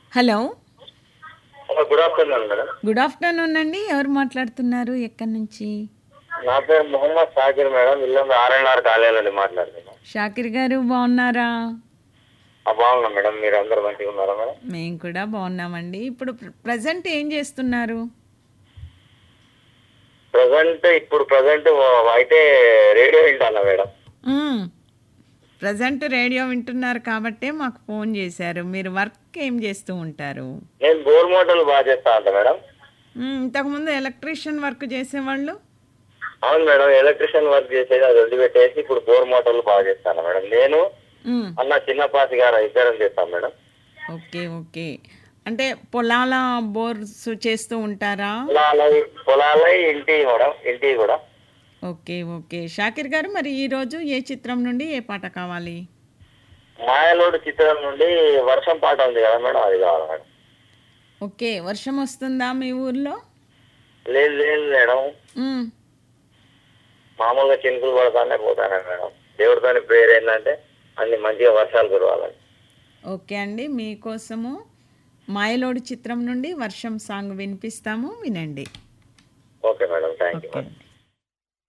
hello hello good afternoon madam good afternoon అండి ఎవరు మాట్లాడుతున్నారు ఎక్కడి నుంచి నా పేరు మొహమ్మద్ షాకిర్ మేడం ఇల్లు ఆర్ఎన్ఆర్ కాలేజీ నుండి మాట్లాడుతున్నాను షాకిర్ గారు బాగున్నారా ఆ, బాగున్నాం మేడం మీరు అందరు మంచిగా ఉన్నారా మేడం మేము కూడా బాగున్నామండి ఇప్పుడు ప్రజెంట్ ఏం చేస్తున్నారు ప్రజెంట్ ఇప్పుడు ప్రజెంట్ అయితే రేడియో వింటానా మేడం ప్రజెంట్ రేడియో వింటున్నారు కాబట్టే మాకు ఫోన్ చేశారు మీరు వర్క్ ఏం చేస్తూ ఉంటారు నేను బోర్ మోటార్లు బాగా చేస్తా అంట మేడం మ్మ్, ఇంతకుముందు ఎలక్ట్రీషియన్ వర్క్ చేసేవాళ్ళు అవును మేడం ఎలక్ట్రిషియన్ వర్క్ చేసేది అది వదిలిపెట్టేసి ఇప్పుడు బోర్ మోటార్లు బాగా చేస్తాను మేడం నేను మ్మ్, అన్న చిన్నపాసి గారు ఇద్దరం చేస్తాం మేడం ఓకే ఓకే అంటే పొలాల బోర్స్ చేస్తూ ఉంటారా పొలాల పొలాల ఇంటి మేడం ఇంటి కూడా ఓకే ఓకే షాకిర్ గారు మరి ఈరోజు ఏ చిత్రం నుండి ఏ పాట కావాలి మాయలోడు చిత్రం నుండి వర్షం పాట ఉంది కదా మేడం అది కావాలి మేడం ఓకే వర్షం వస్తుందా మీ ఊర్లో లేదు లేదు మేడం మ్మ్, మామూలుగా చినుకులు పడతానే పోతానే మేడం దేవుడితోని ప్రేయర్ ఏంటంటే అన్ని మంచిగా వర్షాలు కురవాలని ఓకే అండి మీకోసము మాయలోడు చిత్రం నుండి వర్షం సాంగ్ వినిపిస్తాము వినండి okay madam thank you okay madam అండి